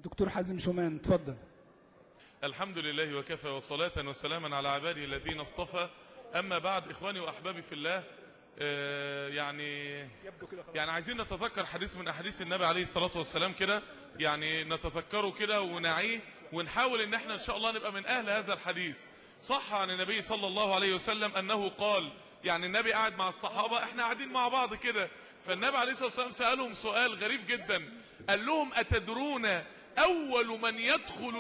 دكتور حازم شومان اتفضل الحمد لله وكفى وصلاة وسلاما على عباده الذين اصطفى أما بعد إخواني وأحبابي في الله آه، يعني يبدو كده خلاص يعني عايزين نتذكر حديث من أحاديث النبي عليه الصلاة والسلام كده يعني نتذكره كده ونعيه ونحاول ان احنا ان شاء الله نبقى من أهل هذا الحديث صح عن النبي صلى الله عليه وسلم أنه قال يعني النبي قاعد مع الصحابة احنا قاعدين مع بعض كده فالنبي عليه الصلاة والسلام سألهم سؤال غريب جدا قال لهم أتدرون أول من يدخل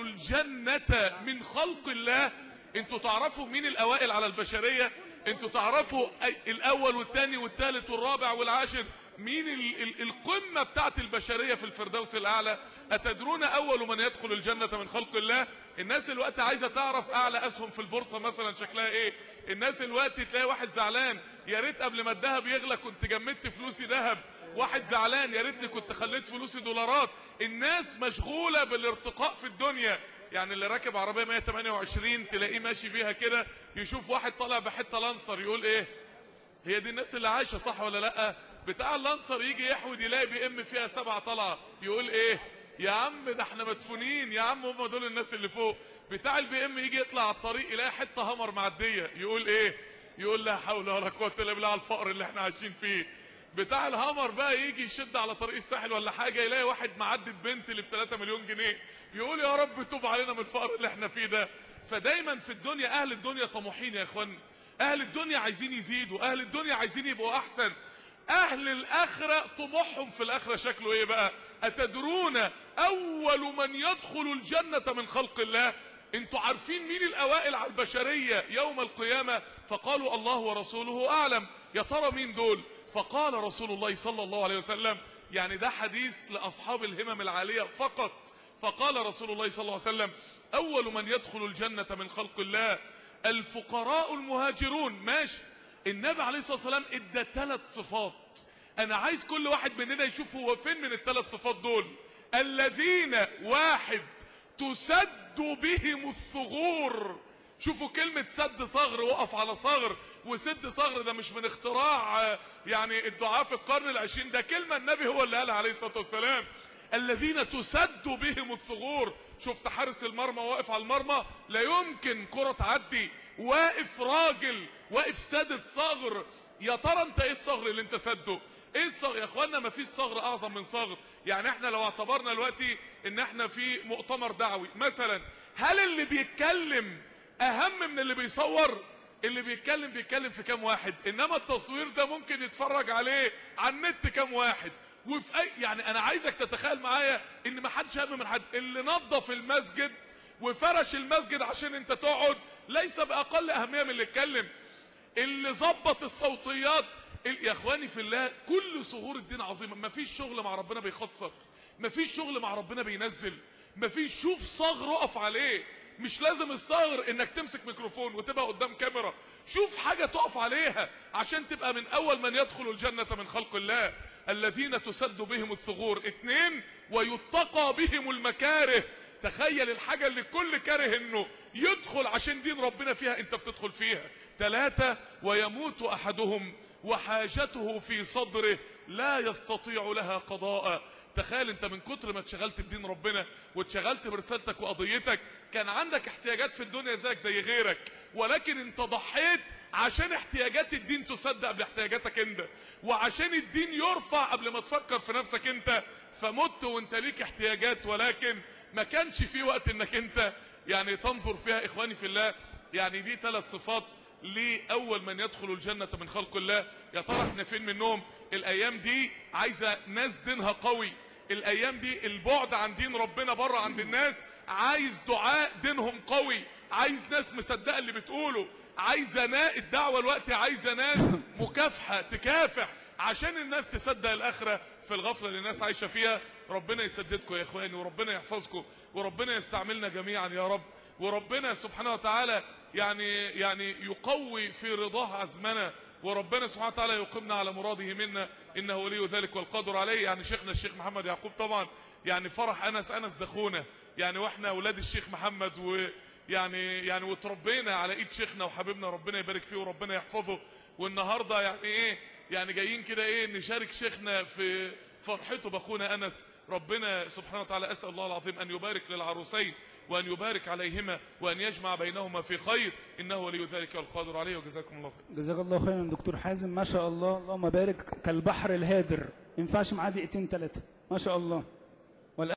الجنة من خلق الله انتوا تعرفوا مين الأوائل على البشرية انتوا تعرفوا أي- الأول والثاني والثالث والرابع والعاشر مين ال ال القمة بتاعت البشرية في الفردوس الأعلى أتدرون أول من يدخل الجنة من خلق الله الناس الوقت عايزة تعرف أعلى أسهم في البورصة مثلا شكلها إيه الناس الوقت تلاقي واحد زعلان يا ريت قبل ما الذهب يغلى كنت جمدت فلوسي ذهب واحد زعلان يا ريتني كنت خليت فلوسي دولارات الناس مشغولة بالارتقاء في الدنيا يعني اللي راكب عربية 128 تلاقيه ماشي بيها كده يشوف واحد طالع بحتة لانسر يقول ايه هي دي الناس اللي عايشة صح ولا لا بتاع اللانسر يجي يحود يلاقي بي ام فيها سبعة طلعة يقول ايه يا عم ده احنا مدفونين يا عم هم دول الناس اللي فوق بتاع البي ام يجي يطلع على الطريق يلاقي حتة همر معدية يقول ايه يقول لا حول ولا قوة الا بالله على الفقر اللي احنا عايشين فيه بتاع الهامر بقى يجي يشد على طريق الساحل ولا حاجة يلاقي واحد معدي بنت اللي ب 3 مليون جنيه يقول يا رب توب علينا من الفقر اللي احنا فيه ده فدايما في الدنيا اهل الدنيا طموحين يا اخوان اهل الدنيا عايزين يزيدوا اهل الدنيا عايزين يبقوا احسن اهل الاخرة طموحهم في الاخرة شكله ايه بقى اتدرون اول من يدخل الجنة من خلق الله انتوا عارفين مين الاوائل على البشرية يوم القيامة فقالوا الله ورسوله اعلم يا ترى مين دول فقال رسول الله صلى الله عليه وسلم يعني ده حديث لاصحاب الهمم العالية فقط فقال رسول الله صلى الله عليه وسلم اول من يدخل الجنة من خلق الله الفقراء المهاجرون ماشي النبي عليه الصلاة والسلام ادى ثلاث صفات انا عايز كل واحد مننا يشوف هو فين من الثلاث صفات دول الذين واحد تسد بهم الثغور شوفوا كلمة سد صغر وقف على صغر وسد صغر ده مش من اختراع آه، يعني الدعاء في القرن العشرين ده كلمة النبي هو اللي قالها عليه الصلاة والسلام الذين تسد بهم الثغور شفت حارس المرمى واقف على المرمى لا يمكن كرة تعدي واقف راجل واقف سادد صغر يا ترى انت ايه الصغر اللي انت سده ايه الصغر يا اخوانا ما فيش صغر اعظم من صغر يعني احنا لو اعتبرنا دلوقتي ان احنا في مؤتمر دعوي مثلا هل اللي بيتكلم اهم من اللي بيصور اللي بيتكلم بيتكلم في كام واحد انما التصوير ده ممكن يتفرج عليه على النت كام واحد وفي اي يعني انا عايزك تتخيل معايا ان ما حدش اهم من حد اللي نظف المسجد وفرش المسجد عشان انت تقعد ليس باقل اهميه من اللي اتكلم اللي ظبط الصوتيات ال- يا اخواني في الله كل ظهور الدين عظيمه مفيش شغل مع ربنا بيخسر مفيش شغل مع ربنا بينزل مفيش شوف صغر اقف عليه مش لازم الصغر انك تمسك ميكروفون وتبقى قدام كاميرا شوف حاجة تقف عليها عشان تبقى من اول من يدخل الجنة من خلق الله الذين تسد بهم الثغور اتنين ويتقى بهم المكاره تخيل الحاجة اللي كل كاره انه يدخل عشان دين ربنا فيها انت بتدخل فيها ثلاثة ويموت احدهم وحاجته في صدره لا يستطيع لها قضاء تخيل انت من كتر ما اتشغلت بدين ربنا واتشغلت برسالتك وقضيتك كان عندك احتياجات في الدنيا زيك زي غيرك ولكن انت ضحيت عشان احتياجات الدين تصدق قبل احتياجاتك انت وعشان الدين يرفع قبل ما تفكر في نفسك انت فمت وانت ليك احتياجات ولكن ما كانش في وقت انك انت يعني تنظر فيها اخواني في الله يعني دي ثلاث صفات لأول من يدخل الجنة من خلق الله يا ترى احنا فين منهم الايام دي عايزة ناس دينها قوي الايام دي البعد عن دين ربنا بره عند الناس عايز دعاء دينهم قوي عايز ناس مصدقه اللي بتقوله عايزه نا الدعوه الوقت عايزه ناس مكافحه تكافح عشان الناس تصدق الاخره في الغفله اللي الناس عايشه فيها ربنا يسددكم يا اخواني وربنا يحفظكم وربنا يستعملنا جميعا يا رب وربنا سبحانه وتعالى يعني يعني يقوي في رضاه عزمنا وربنا سبحانه وتعالى يقيمنا على مراده منا انه ولي ذلك والقادر عليه يعني شيخنا الشيخ محمد يعقوب طبعا يعني فرح انس انس دخونا يعني واحنا اولاد الشيخ محمد ويعني يعني وتربينا على ايد شيخنا وحبيبنا ربنا يبارك فيه وربنا يحفظه والنهارده يعني ايه يعني جايين كده ايه نشارك شيخنا في فرحته باخونا انس ربنا سبحانه وتعالى أسأل الله العظيم أن يبارك للعروسين وأن يبارك عليهما وأن يجمع بينهما في خير إنه ولي ذلك والقادر عليه وجزاكم الله خير جزاك الله خيرا دكتور حازم ما شاء الله اللهم بارك كالبحر الهادر ما ينفعش معاه دقيقتين ثلاثة ما شاء الله